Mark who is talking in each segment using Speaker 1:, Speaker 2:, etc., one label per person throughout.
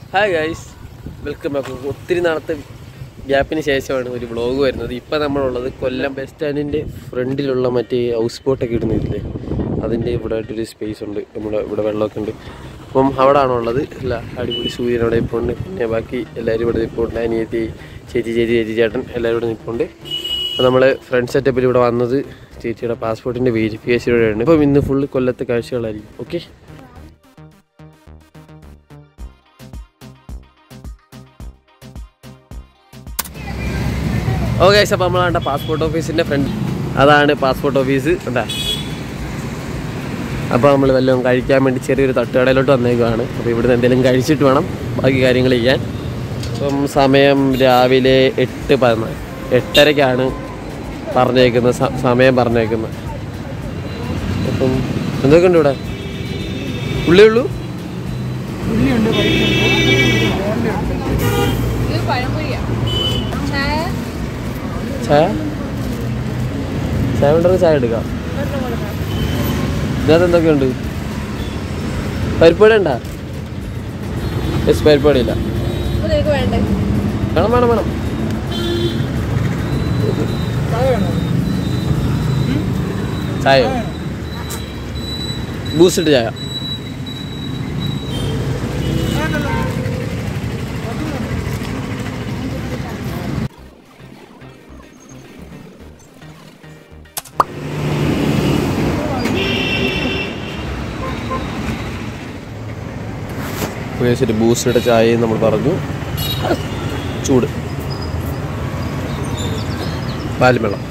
Speaker 1: Hi guys welcome back ഒത്തിരി നാളത്തെ ഗ്യാപ്പിന് ശേഷമാണ് ഒരു വ്ളോഗ് വരുന്നത് ഇപ്പം നമ്മളുള്ളത് കൊല്ലം ബസ് സ്റ്റാൻഡിൻ്റെ ഫ്രണ്ടിലുള്ള മറ്റേ ഹൗസ് ബോട്ടൊക്കെ ഇടുന്നില്ലേ അതിൻ്റെ ഇവിടെ ആയിട്ടൊരു സ്പേസ് ഉണ്ട് നമ്മുടെ ഇവിടെ വെള്ളമൊക്കെ ഉണ്ട് അപ്പം അവിടെ ആണുള്ളത് അല്ല അടിപൊളി സൂര്യൻ അവിടെ ഇപ്പോൾ ഉണ്ട് പിന്നെ ബാക്കി എല്ലാവരും ഇവിടെ നിൽപ്പുണ്ട് അനിയത്തി ചേച്ചി ചേച്ചി ചേച്ചി ചേട്ടൻ എല്ലാവരും ഇവിടെ നിൽപ്പുണ്ട് അപ്പോൾ നമ്മൾ ഫ്രണ്ട് സെറ്റപ്പിൽ ഇവിടെ വന്നത് ചേച്ചിയുടെ പാസ്പോർട്ടിൻ്റെ വെരിഫിക്കേഷനോടെയാണ് ഇപ്പം ഇന്ന് ഫുള്ള് കൊല്ലത്തെ കാഴ്ചകളായിരിക്കും ഓക്കെ ഓക്കെ അപ്പോൾ നമ്മളാണ്ട പാസ്പോർട്ട് ഓഫീസിൻ്റെ ഫ്രണ്ട് അതാണ് പാസ്പോർട്ട് ഓഫീസ് എന്താ അപ്പോൾ നമ്മൾ വല്ലതും കഴിക്കാൻ വേണ്ടി ചെറിയൊരു തട്ടുകടയിലോട്ട് വന്നേക്കുവാണ് അപ്പോൾ ഇവിടുന്ന് എന്തെങ്കിലും കഴിച്ചിട്ട് വേണം ബാക്കി കാര്യങ്ങൾ ചെയ്യാൻ അപ്പം സമയം രാവിലെ എട്ട് പതിനാല് എട്ടരയ്ക്കാണ് പറഞ്ഞേക്കുന്നത് സ- സമയം പറഞ്ഞേക്കുന്നത് അപ്പം എന്തൊക്കെയുണ്ട് ഇവിടെ ഉള്ളി ഉള്ളൂ
Speaker 2: ഇത് പഴംപൊരിയാ ചായ
Speaker 1: ചായ ചായ ഉണ്ടെങ്കിൽ ചായ എടുക്കാം ഇതിനകത്ത് എന്തൊക്കെയുണ്ട് പരിപ്പുവട ഉണ്ടാ യെസ് പരിപ്പുവട ഇല്ല
Speaker 2: അപ്പൊ നിനക്ക് വേണ്ടേ
Speaker 1: വേണം വേണം വേണം ചായ ബൂസ്റ്റ് ചായ ഒരു ബൂസ്റ്റിയുടെ ചായയും നമ്മൾ പറഞ്ഞു ചൂട് പാലും വെള്ളം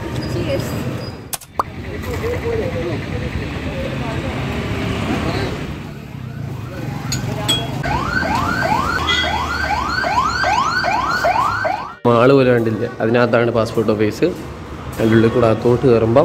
Speaker 1: മാള് പോലെ കണ്ടില്ല അതിനകത്താണ് പാസ്പോർട്ട് ഓഫീസ് അതിൻ്റെ ഉള്ളിൽ കൂടെ അകത്തോട്ട് കയറുമ്പം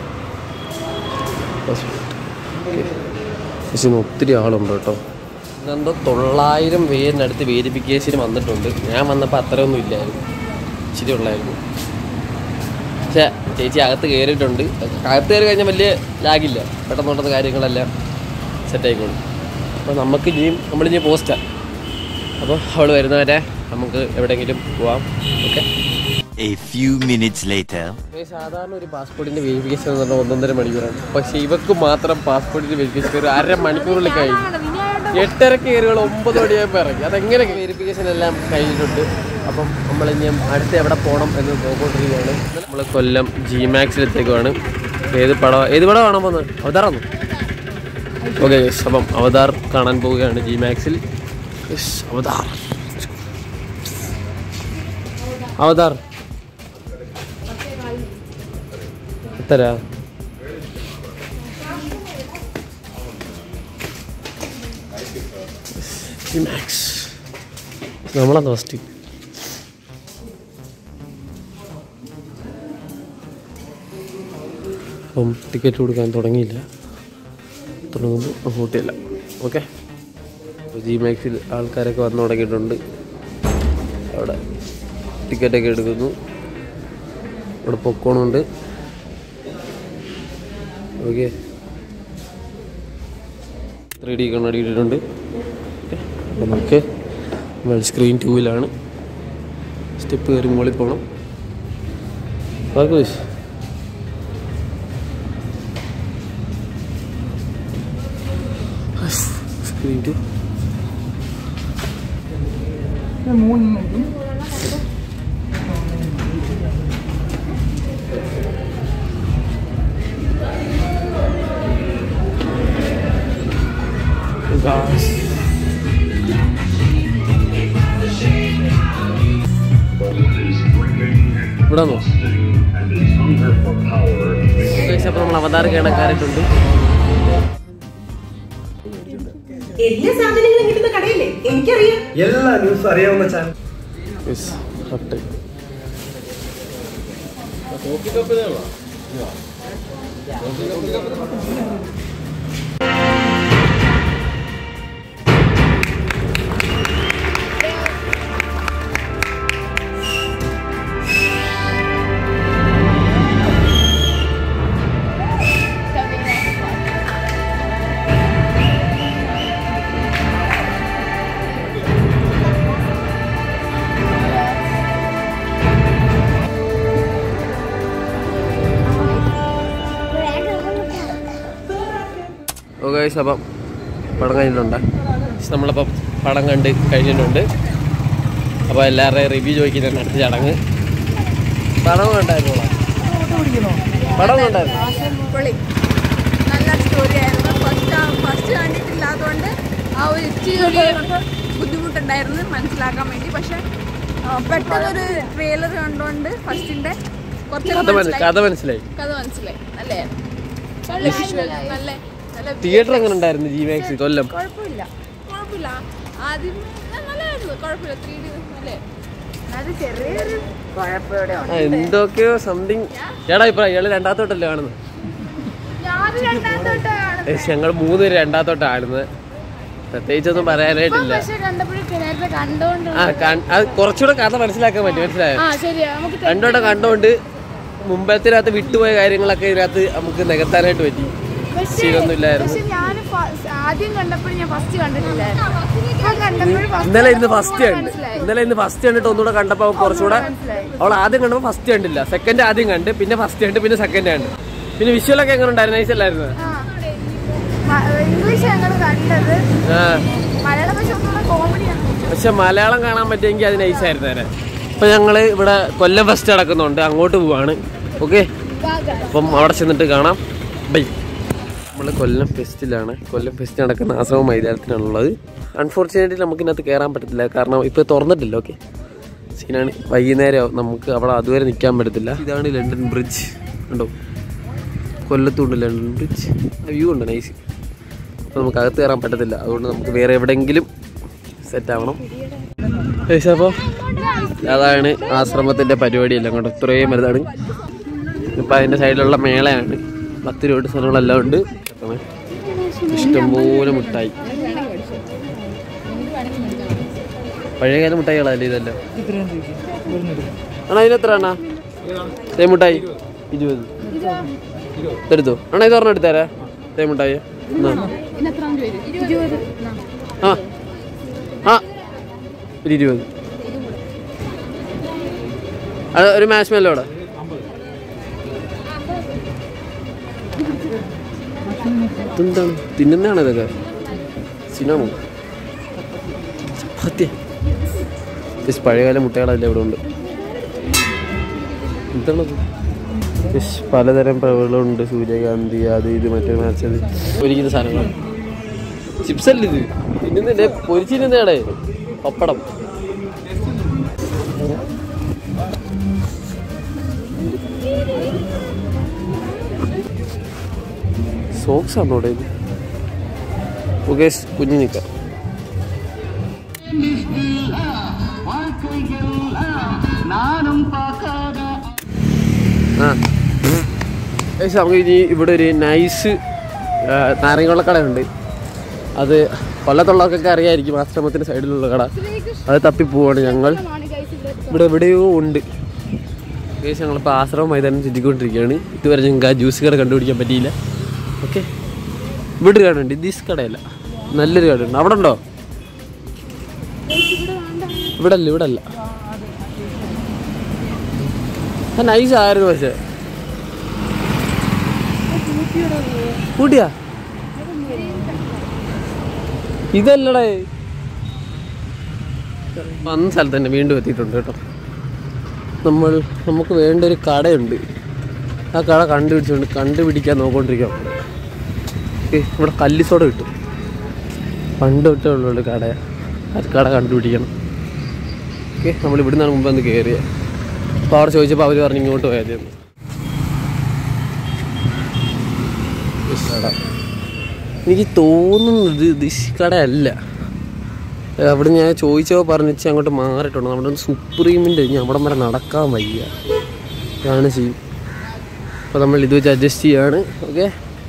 Speaker 1: പക്ഷേ ഇന്ന് ഒത്തിരി ആളുണ്ട് കേട്ടോ ഇന്നെന്തോ തൊള്ളായിരം പേരിനടുത്ത് വേരിഫിക്കേഷൻ വന്നിട്ടുണ്ട് ഞാൻ വന്നപ്പോൾ അത്രയൊന്നും ഇല്ലായിരുന്നു ഇച്ചിരി ഉള്ളായിരുന്നു പക്ഷേ ചേച്ചി അകത്ത് കയറിയിട്ടുണ്ട് അകത്ത് കയറി കഴിഞ്ഞാൽ വലിയ ലാഗില്ല പെട്ടെന്ന് പെട്ടെന്ന് കാര്യങ്ങളെല്ലാം സെറ്റായിക്കോളും അപ്പോൾ നമുക്ക് ഇനിയും നമ്മളിനി പോസ്റ്റാണ് അപ്പോൾ അവൾ വരുന്നവരെ നമുക്ക് എവിടെയെങ്കിലും പോവാം okay
Speaker 3: A few minutes later.
Speaker 1: സാധാരണ ഒരു പാസ്പോർട്ടിന്റെ വെരിഫിക്കേഷൻ എന്ന് പറഞ്ഞാൽ ഒന്നൊന്നര മണിക്കൂറാണ് പക്ഷെ ഇവക്ക് മാത്രം പാസ്പോർട്ടിന്റെ വെരിഫിക്കേഷൻ ഒരു അര മണിക്കൂറിൽ കഴിഞ്ഞു എട്ടരക്ക് കയറികൾ ഒമ്പത് മണിയാകുമ്പോൾ ഇറങ്ങി അതെങ്ങനെ വെരിഫിക്കേഷൻ എല്ലാം കഴിഞ്ഞിട്ടുണ്ട് അപ്പം നമ്മൾ ഇനി അടുത്ത് എവിടെ പോകണം എന്ന് നോക്കിക്കൊണ്ടിരിക്കുകയാണ് നമ്മൾ കൊല്ലം ജി മാക്സിലെത്തേക്കുവാണ് ഏത് പടം ഏത് പടം കാണാൻ പോകുന്നത് അവതാറാണോ ഓക്കെ അപ്പം അവതാർ കാണാൻ പോവുകയാണ് ജി മാക്സിൽ Yes, അവതാർ അവതാർ എത്ര മാക്സ് നമ്മളാണ് ഫസ്റ്റ് അപ്പം ടിക്കറ്റ് കൊടുക്കാൻ തുടങ്ങിയില്ല തുടങ്ങുമ്പോൾ കൂട്ടിയില്ല ഓക്കെ ജി മാക്സിൽ ആൾക്കാരൊക്കെ വന്നു തുടങ്ങിയിട്ടുണ്ട് അവിടെ ടിക്കറ്റൊക്കെ എടുക്കുന്നു ഇവിടെ പൊക്കോണുണ്ട് ഓക്കെ ത്രീ ഡി കണ്ണാടി ഇട്ടിട്ടുണ്ട് അപ്പോൾ നമുക്ക് സ്ക്രീൻ ടൂവിലാണ് സ്റ്റെപ്പ് കയറി മുകളിൽ പോകണം ബാക്കി സ്ക്രീൻ ടു Guys. ഇവിടെ വന്നോ അപ്പോൾ നമ്മൾ അവതാർ കേണക്കാരായിട്ടുണ്ട്
Speaker 4: എല്ലാ സാധനങ്ങളും കിട്ടുന്ന കടയല്ലേ എനിക്കറിയാം
Speaker 5: എല്ലാ ന്യൂസും അറിയാവുന്ന ചാനൽ
Speaker 1: യെസ് ഹട്ട് ഗൈസ് അപ്പം പടം കഴിഞ്ഞിട്ടുണ്ട് നമ്മളപ്പം പടം കണ്ട് കഴിഞ്ഞിട്ടുണ്ട് അപ്പോൾ എല്ലാവരുടെയും റിവ്യൂ ചോദിക്കുന്നതാണ് അടുത്ത ചടങ്ങ് പടം കണ്ടായിരുന്നോളാം പടം കണ്ടായിരുന്നു
Speaker 2: പൊളി നല്ല സ്റ്റോറി ആയിരുന്നു ഫസ്റ്റ് ഫസ്റ്റ് കണ്ടിട്ടില്ലാത്തതുകൊണ്ട് ആ ഒരു ഇച്ചിരി ഒരു ബുദ്ധിമുട്ടുണ്ടായിരുന്നു മനസ്സിലാക്കാൻ വേണ്ടി പക്ഷെ ആ, പെട്ടെന്നൊരു ട്രെയിലർ കണ്ടുകൊണ്ട് ഫസ്റ്റിന്റെ കുറച്ചൊക്കെ
Speaker 1: കഥ മനസ്സിലായി
Speaker 2: മനസ്സിലായി
Speaker 1: കഥ മനസ്സിലായി
Speaker 2: കഥ മനസ്സിലായി നല്ലതായിരുന്നു വിഷ്വൽ നല്ല നല്ല
Speaker 1: തിയേറ്റർ എങ്ങനെ ഉണ്ടായിരുന്നു ജി മാക്സ് കൊല്ലം
Speaker 2: കുഴപ്പമില്ല കുഴപ്പമില്ല ആദ്യം നല്ലതായിരുന്നു കുഴപ്പമില്ല ത്രീ ഡി നല്ലേ അത് ചെറിയൊരു കുഴപ്പമിവിടെ
Speaker 1: ആ, എന്തൊക്കെയോ സംതിങ് ഏടാ ഇപ്പൊ ഇയാള് രണ്ടാമത്തോട്ടല്ലേ കാണുന്നത്
Speaker 2: ഞാൻ രണ്ടാമത്തോട്ടാണ്
Speaker 1: ഏയ് ഞങ്ങൾ മൂന്ന് പേര് രണ്ടാമത്തോട്ടാ കാണുന്നത് പ്രത്യേകിച്ചൊന്നും പറയാനായിട്ടില്ല
Speaker 2: പക്ഷെ കണ്ടപ്പോഴും നേരത്തെ കണ്ടോണ്ട്
Speaker 1: ആ കൺ- അത് കുറച്ചുകൂടെ കഥ മനസ്സിലാക്കാൻ പറ്റും മനസ്സിലായോ
Speaker 2: ആ ശരിയാ നമുക്ക്
Speaker 1: രണ്ടോടെ കണ്ടോണ്ട് മുമ്പത്തിനകത്ത് വിട്ടുപോയ കാര്യങ്ങളൊക്കെ ഇതിനകത്ത് നമുക്ക് നികത്താനായിട്ട് പറ്റി ശീലമൊന്നും ഇല്ലായിരുന്നു
Speaker 2: പക്ഷെ ഞാൻ ആദ്യം കണ്ടപ്പോഴും ഞാൻ ഫസ്റ്റ് കണ്ടിട്ടില്ലായിരുന്നു ഇപ്പൊ കണ്ടപ്പോഴും first
Speaker 1: ഇന്നലെ ഇന്ന്
Speaker 2: കണ്ടപ്പോൾ
Speaker 1: ഫസ്റ്റ്
Speaker 2: ഒന്നുകൂടെ
Speaker 1: കണ്ട്
Speaker 2: മനസ്സിലായി.
Speaker 1: ഇന്നലെ ഇന്ന് ഫസ്റ്റ് കണ്ടിട്ട് ഒന്നുകൂടെ കണ്ടപ്പോൾ അവൾ കുറച്ചുകൂടെ
Speaker 2: മനസ്സിലായി.
Speaker 1: അവൾ ആദ്യം കണ്ടപ്പോൾ ഫസ്റ്റ് കണ്ടില്ല സെക്കൻഡ് ആദ്യം കണ്ട് പിന്നെ ഫസ്റ്റ് കണ്ട് പിന്നെ സെക്കൻഡ് കണ്ട് പിന്നെ വിഷ്വലൊക്കെ എങ്ങനെ ഉണ്ടായിരുന്നു നൈസ് അല്ലായിരുന്നു
Speaker 2: ആ. മ- ഇംഗ്ലീഷ് ഞങ്ങൾ കണ്ടത്
Speaker 1: ആ
Speaker 2: മലയാളം പക്ഷെ ഒന്നുകൂടെ കോമഡിയാണ്
Speaker 1: പക്ഷെ മലയാളം കാണാൻ പറ്റുമെങ്കിൽ അത് നൈസ് ആയിരുന്നു തരാൻ ഇപ്പൊ ഞങ്ങള് ഇവിടെ കൊല്ലം ഫസ്റ്റ് നടക്കുന്നുണ്ട് അങ്ങോട്ട് പോവാണ് ഓക്കെ അപ്പം അവിടെ ചെന്നിട്ട് കാണാം ബൈ നമ്മൾ കൊല്ലം ഫെസ്റ്റിലാണ് കൊല്ലം ഫെസ്റ്റ് നടക്കുന്ന ആശ്രമ മൈതാനത്തിനാണുള്ളത് അൺഫോർച്ചുനേറ്റ്ലി നമുക്ക് ഇതിനകത്ത് കയറാൻ പറ്റത്തില്ല കാരണം ഇപ്പോൾ തുറന്നിട്ടില്ല ഓക്കെ സീനാണ് വൈകുന്നേരം നമുക്ക് അവിടെ അതുവരെ നിൽക്കാൻ പറ്റത്തില്ല ഇതാണ് ലണ്ടൻ ബ്രിഡ്ജ് കണ്ടോ കൊല്ലത്തുണ്ട് ലണ്ടൻ ബ്രിഡ്ജ് വ്യൂ ഉണ്ട് നൈസ് അപ്പോൾ നമുക്ക് അകത്ത് കയറാൻ പറ്റത്തില്ല അതുകൊണ്ട് നമുക്ക് വേറെ എവിടെയെങ്കിലും സെറ്റ് ആവണം ഏകദേശം അപ്പോൾ അതാണ് ആശ്രമത്തിൻ്റെ പരിപാടിയെല്ലാം കൊണ്ട് ഇത്രയും വലുതാണ് ഇപ്പം അതിൻ്റെ സൈഡിലുള്ള മേളയാണ് പത്ത് രൂപ സാധനങ്ങളെല്ലാം ഉണ്ട് ഇഷ്ടംപോലെ മിഠായി പഴയകാല മിഠായികളല്ലേ ഇതെല്ലാം ആണോ ഇതിനെത്ര അണ്ണാ തേ മിഠായി ഇരുപത് എടുത്തോ ആണോ ഇത് ഒരെണ്ണം എടുത്തേരാ തേ മിഠായി എന്നാ ആ ആ ഒരു ഇരുപത് അത് ഒരു മാച്ച് മെല്ലോടെ ഇതെന്താണ് തിന്നുന്നതാണ് ഇതൊക്കെ സിനാമോ ചപ്പാത്തിയ ജസ്റ്റ് പഴയകാല മുട്ടകളല്ല ഇവിടെ ഉണ്ട് എന്താണത് ജസ്റ്റ് പലതരം പ്രവകളുണ്ട് സൂര്യകാന്തി അത് ഇത് മറ്റേ മാച്ച് അത് ഒരിക്കുന്ന സാധനങ്ങൾ ചിപ്സ് അല്ല ഇത് തിന്നുന്നില്ലേ പൊരിച്ചിരുന്നേടെ പപ്പടം സോക്സ് ആണോ ഇവിടെ ഇത് മുകേഷ് കുഞ്ഞു നിൽക്കാം ആ ഏകദേശം നമുക്ക് ഇനി ഇവിടെ ഒരു നൈസ് നാരങ്ങവെള്ളക്കടയുണ്ട് അത് കൊല്ലത്തുള്ളവർക്കൊക്കെ അറിയായിരിക്കും ആശ്രമത്തിന്റെ സൈഡിലുള്ള കട അത് തപ്പി പോവാണ് ഞങ്ങൾ ഇവിടെ എവിടെയോ ഉണ്ട് ഏകദേശം ഞങ്ങളിപ്പോൾ ആശ്രമം മൈതാനം ചുറ്റിക്കൊണ്ടിരിക്കുകയാണ് ഇതുവരെ ഞങ്ങൾക്ക് ആ ജ്യൂസ് കട കണ്ടുപിടിക്കാൻ പറ്റിയില്ല ഓക്കെ ഇവിടെ ഒരു കടയുണ്ട് ദിസ് കടയല്ല നല്ലൊരു കടയുണ്ട് അവിടെ ഉണ്ടോ ഇവിടെ അല്ല ഇവിടെ അല്ല നൈസ് ആയിരുന്നു പക്ഷേ കൂട്ടിയാ ഇതല്ലടേ വന്ന സ്ഥലത്ത് തന്നെ വീണ്ടും എത്തിയിട്ടുണ്ട് കേട്ടോ നമ്മൾ നമുക്ക് വേണ്ട ഒരു കടയുണ്ട് ആ കട കണ്ടുപിടിച്ചുകൊണ്ട് കണ്ടുപിടിക്കാൻ നോക്കൊണ്ടിരിക്കാം ഇവിടെ കല്ലിസോട കിട്ടും പണ്ട് തൊട്ടേ ഉള്ള ഒരു കട ആ കട കണ്ടുപിടിക്കണം ഓക്കെ നമ്മൾ ഇവിടുന്നാണ് മുമ്പ് ഒന്ന് കയറിയ അപ്പോൾ അവിടെ ചോദിച്ചപ്പോൾ അവർ പറഞ്ഞു ഇങ്ങോട്ട് പോയാൽ മതി എന്ന്. ദിസ് കട എനിക്ക് തോന്നുന്നത് ദിശ് കടയല്ല അവിടെ ഞാൻ ചോദിച്ചപ്പോൾ പറഞ്ഞിച്ച് അങ്ങോട്ട് മാറിയിട്ടുണ്ട് നമ്മുടെ സുപ്രീമിൻ്റെ ഇനി അവിടെ വരെ നടക്കാൻ വയ്യ ഇതാണ് സീൻ അപ്പോൾ നമ്മൾ ഇത് വെച്ച് അഡ്ജസ്റ്റ് ചെയ്യാണ് ഓക്കെ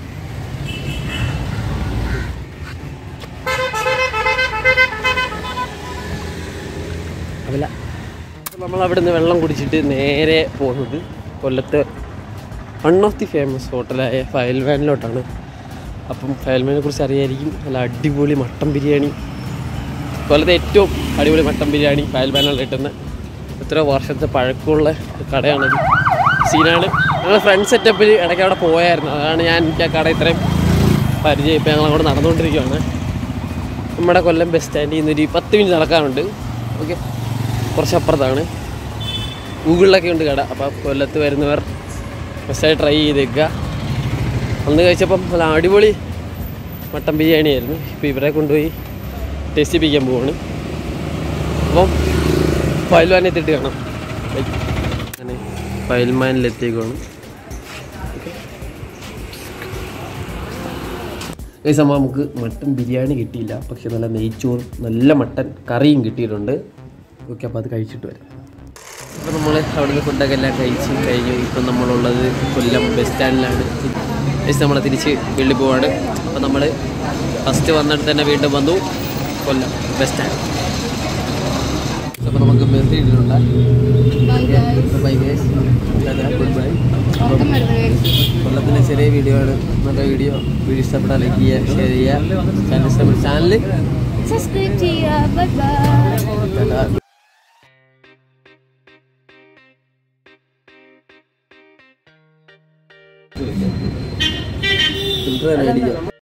Speaker 1: അല്ല നമ്മൾ അവിടെ നിന്ന് വെള്ളം കുടിച്ചിട്ട് നേരെ പോകുന്നത് കൊല്ലത്തെ വൺ ഓഫ് ദി ഫേമസ് ഹോട്ടലായ ഫയൽവാനിലോട്ടാണ് അപ്പം ഫയൽവാനെ കുറിച്ച് അറിയായിരിക്കും നല്ല അടിപൊളി മട്ടൻ ബിരിയാണി കൊല്ലത്തെ ഏറ്റവും അടിപൊളി മട്ടൻ ബിരിയാണി ഫയൽവാനിൽ കിട്ടുന്ന എത്ര വർഷത്തെ പഴക്കമുള്ള ഒരു കടയാണത് സീനാണ് ഞങ്ങൾ ഫ്രണ്ട് സെറ്റപ്പിൽ ഇടയ്ക്ക് അവിടെ പോയായിരുന്നു അതാണ് ഞാൻ എനിക്ക് ആ കട ഇത്രയും പരിചയം ഇപ്പം ഞങ്ങൾ അങ്ങോട്ട് നടന്നുകൊണ്ടിരിക്കുകയാണ് നമ്മുടെ കൊല്ലം ബസ് സ്റ്റാൻഡിൽ നിന്ന് ഒരു പത്ത് മിനിറ്റ് നടക്കാനുണ്ട് ഓക്കെ കുറച്ച് അപ്പുറത്താണ് ഗൂഗിളിലൊക്കെ ഉണ്ട് കട അപ്പോൾ കൊല്ലത്ത് വരുന്നവർ ബസ്സായി ട്രൈ ചെയ്തേക്കുക അന്ന് കഴിച്ചപ്പം നല്ല അടിപൊളി മട്ടൻ ബിരിയാണി ആയിരുന്നു ഇപ്പോൾ ഇവരെ കൊണ്ടുപോയി ടേസ്റ്റ് ചെയ്യിപ്പിക്കാൻ പോവാണ് അപ്പം ഫയൽവാനെ എത്തിയിട്ട് കാണാം Bye. അങ്ങനെ ഫയൽമാനിലെത്തിയേക്കാണ് ഈ സംഭവം നമുക്ക് മട്ടൻ ബിരിയാണി കിട്ടിയില്ല പക്ഷെ നല്ല നെയ്ച്ചോറും നല്ല മട്ടൻ കറിയും കിട്ടിയിട്ടുണ്ട് ഓക്കെ അപ്പോൾ അത് കഴിച്ചിട്ട് വരാം അപ്പോൾ നമ്മൾ അവിടുന്ന് ഫുഡൊക്കെ എല്ലാം കഴിച്ച് കഴിഞ്ഞു ഇപ്പം നമ്മളുള്ളത് കൊല്ലം ബസ് സ്റ്റാൻഡിലാണ് ജസ്റ്റ് നമ്മൾ തിരിച്ച് വീട്ടിൽ പോവാണ് അപ്പോൾ നമ്മൾ ഫസ്റ്റ് വന്നിട്ട് തന്നെ വീണ്ടും വന്നു കൊല്ലം ബസ് സ്റ്റാൻഡ് അപ്പോൾ നമുക്ക് മെസ്സേജ് ഇട്ടിട്ടുണ്ട് ബൈ ഗേസ് ഗുഡ് ബൈ അപ്പം കൊല്ലത്തിലെ ചെറിയ വീഡിയോ ആണ് നല്ല വീഡിയോ വീഡിയോ ഇഷ്ടപ്പെട്ടാൽ ലൈക്ക് ചെയ്യുക ഷെയർ ചെയ്യുക ചാനൽ ഇഷ്ടപ്പെട്ട ചാനൽ
Speaker 2: സബ്സ്ക്രൈബ് ചെയ്യുക ബൈ ബൈ
Speaker 1: ഫിൽറ്റർ തന്നെ അടിക്കുക